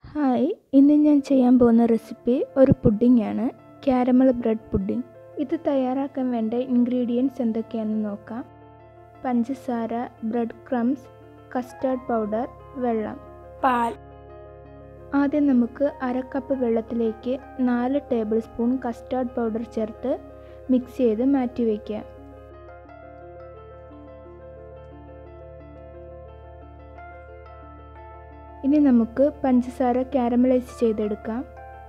hi ഇന്ന് ഞാൻ ചെയ്യാൻ പോകുന്ന റെസിപ്പി ഒരു പുഡിംഗ് ആണ് ക്യാരമൽ ബ്രെഡ് പുഡിംഗ് ഇത് തയ്യാറാക്കാൻ വേണ്ട ഇൻഗ്രീഡിയൻസ് എന്തൊക്കെയാണെന്ന് നോക്കാം പഞ്ചസാര ബ്രെഡ് ക്രംസ് കസ്റ്റർഡ് പൗഡർ വെള്ളം പാൽ ആദ്യം നമുക്ക് അര കപ്പ് വെള്ളത്തിലേക്ക് നാല് ടേബിൾ സ്പൂൺ കസ്റ്റർഡ് പൗഡർ ചേർത്ത് മിക്സ് ചെയ്ത് മാറ്റി വയ്ക്കുക ഇനി നമുക്ക് പഞ്ചസാര കാരമലൈസ് ചെയ്തെടുക്കാം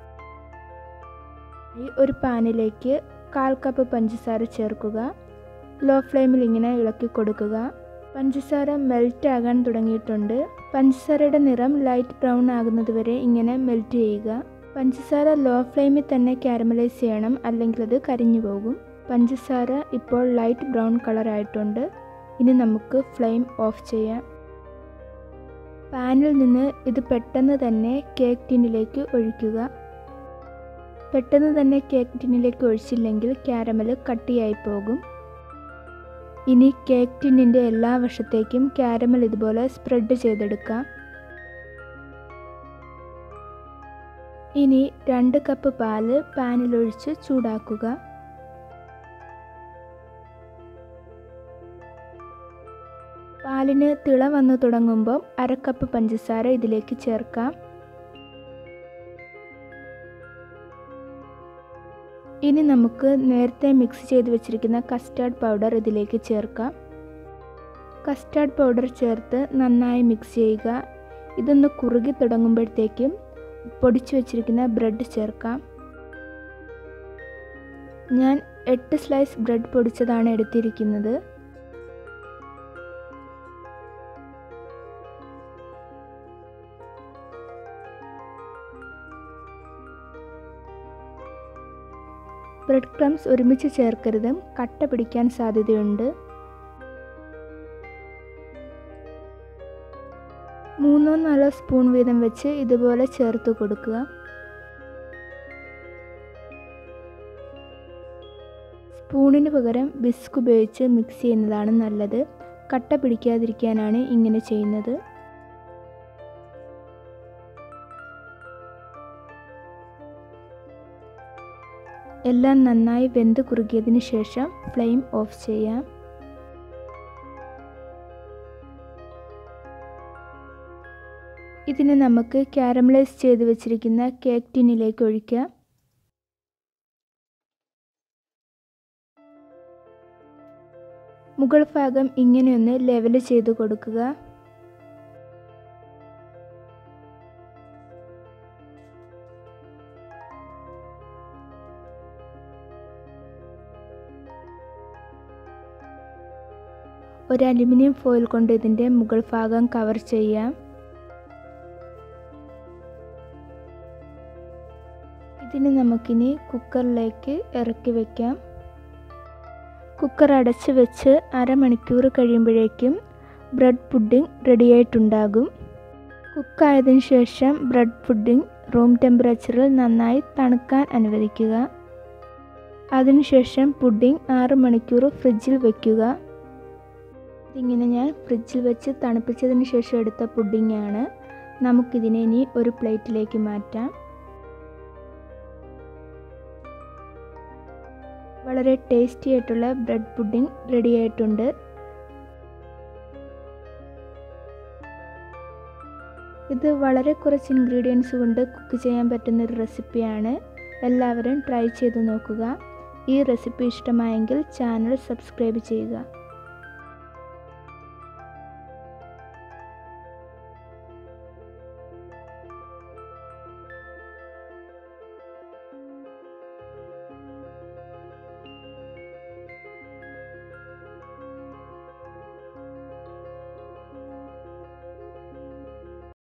ഒരു പാനിലേക്ക് കാൽ കപ്പ് പഞ്ചസാര ചേർക്കുക ലോ ഫ്ലെയിമിൽ ഇങ്ങനെ ഇളക്കി കൊടുക്കുക പഞ്ചസാര മെൽറ്റ് ആകാൻ തുടങ്ങിയിട്ടുണ്ട് പഞ്ചസാരയുടെ നിറം ലൈറ്റ് ബ്രൗൺ ആകുന്നത് വരെ ഇങ്ങനെ മെൽറ്റ് ചെയ്യുക പഞ്ചസാര ലോ ഫ്ലെയിമിൽ തന്നെ കാരമലൈസ് ചെയ്യണം അല്ലെങ്കിൽ അത് കരിഞ്ഞു പോകും പഞ്ചസാര ഇപ്പോൾ ലൈറ്റ് ബ്രൗൺ കളർ ആയിട്ടുണ്ട് ഇനി നമുക്ക് ഫ്ലെയിം ഓഫ് ചെയ്യാം പാനിൽ നിന്ന് ഇത് പെട്ടെന്ന് തന്നെ കേക്ക് ടിന്നിലേക്ക് ഒഴിക്കുക പെട്ടെന്ന് തന്നെ കേക്ക് ടിന്നിലേക്ക് ഒഴിച്ചില്ലെങ്കിൽ ക്യാരമൽ കട്ടിയായി പോകും ഇനി കേക്ക് ടിന്നിൻ്റെ എല്ലാ വശത്തേക്കും ക്യാരമൽ ഇതുപോലെ സ്പ്രെഡ് ചെയ്തെടുക്കാം ഇനി രണ്ട് കപ്പ് പാല് പാനിലൊഴിച്ച് ചൂടാക്കുക പാലിന് തിള വന്നു തുടങ്ങുമ്പോൾ അര കപ്പ് പഞ്ചസാര ഇതിലേക്ക് ചേർക്കാം ഇനി നമുക്ക് നേരത്തെ മിക്സ് ചെയ്ത് വെച്ചിരിക്കുന്ന കസ്റ്റർഡ് പൗഡർ ഇതിലേക്ക് ചേർക്കാം കസ്റ്റർഡ് പൗഡർ ചേർത്ത് നന്നായി മിക്സ് ചെയ്യുക ഇതൊന്ന് കുറുകി തുടങ്ങുമ്പോഴത്തേക്കും പൊടിച്ചു വെച്ചിരിക്കുന്ന ബ്രെഡ് ചേർക്കാം ഞാൻ എട്ട് സ്ലൈസ് ബ്രെഡ് പൊടിച്ചതാണ് എടുത്തിരിക്കുന്നത് ബ്രെഡ് ക്രംസ് ഒരുമിച്ച് ചേർക്കരുത് കട്ട പിടിക്കാൻ സാധ്യതയുണ്ട് മൂന്നോ നാലോ സ്പൂൺ വീതം വെച്ച് ഇതുപോലെ ചേർത്ത് കൊടുക്കുക സ്പൂണിന് പകരം ബിസ്ക് ഉപയോഗിച്ച് മിക്സ് ചെയ്യുന്നതാണ് നല്ലത് കട്ട പിടിക്കാതിരിക്കാനാണ് ഇങ്ങനെ ചെയ്യുന്നത് എല്ലാം നന്നായി വെന്ത് കുറുകിയതിന് ശേഷം ഫ്ലെയിം ഓഫ് ചെയ്യാം ഇതിന് നമുക്ക് കാരമലൈസ് ചെയ്ത് വെച്ചിരിക്കുന്ന കേക്ക് ടിന്നിലേക്ക് ഒഴിക്കാം മുകൾ ഭാഗം ഇങ്ങനെയൊന്ന് ലെവൽ ചെയ്ത് കൊടുക്കുക ഒരു അലുമിനിയം ഫോയിൽ കൊണ്ട് ഇതിൻ്റെ മുകൾ ഭാഗം കവർ ചെയ്യാം ഇതിന് നമുക്കിനി കുക്കറിലേക്ക് ഇറക്കി വയ്ക്കാം കുക്കർ അടച്ച് വെച്ച് അരമണിക്കൂർ കഴിയുമ്പോഴേക്കും ബ്രെഡ് പുഡിംഗ് റെഡിയായിട്ടുണ്ടാകും കുക്കായതിനു ശേഷം ബ്രെഡ് പുഡിംഗ് റൂം ടെമ്പറേച്ചറിൽ നന്നായി തണുക്കാൻ അനുവദിക്കുക അതിനുശേഷം പുഡിംഗ് ആറ് മണിക്കൂർ ഫ്രിഡ്ജിൽ വയ്ക്കുക ഇതിങ്ങനെ ഞാൻ ഫ്രിഡ്ജിൽ വെച്ച് തണുപ്പിച്ചതിന് ശേഷം എടുത്ത പുഡിംഗാണ് നമുക്കിതിനെ ഇനി ഒരു പ്ലേറ്റിലേക്ക് മാറ്റാം വളരെ ടേസ്റ്റി ആയിട്ടുള്ള ബ്രെഡ് പുഡിംഗ് റെഡി ആയിട്ടുണ്ട് ഇത് വളരെ കുറച്ച് ഇൻഗ്രീഡിയൻസ് കൊണ്ട് കുക്ക് ചെയ്യാൻ പറ്റുന്ന ഒരു റെസിപ്പിയാണ് എല്ലാവരും ട്രൈ ചെയ്ത് നോക്കുക ഈ റെസിപ്പി ഇഷ്ടമായെങ്കിൽ ചാനൽ സബ്സ്ക്രൈബ് ചെയ്യുക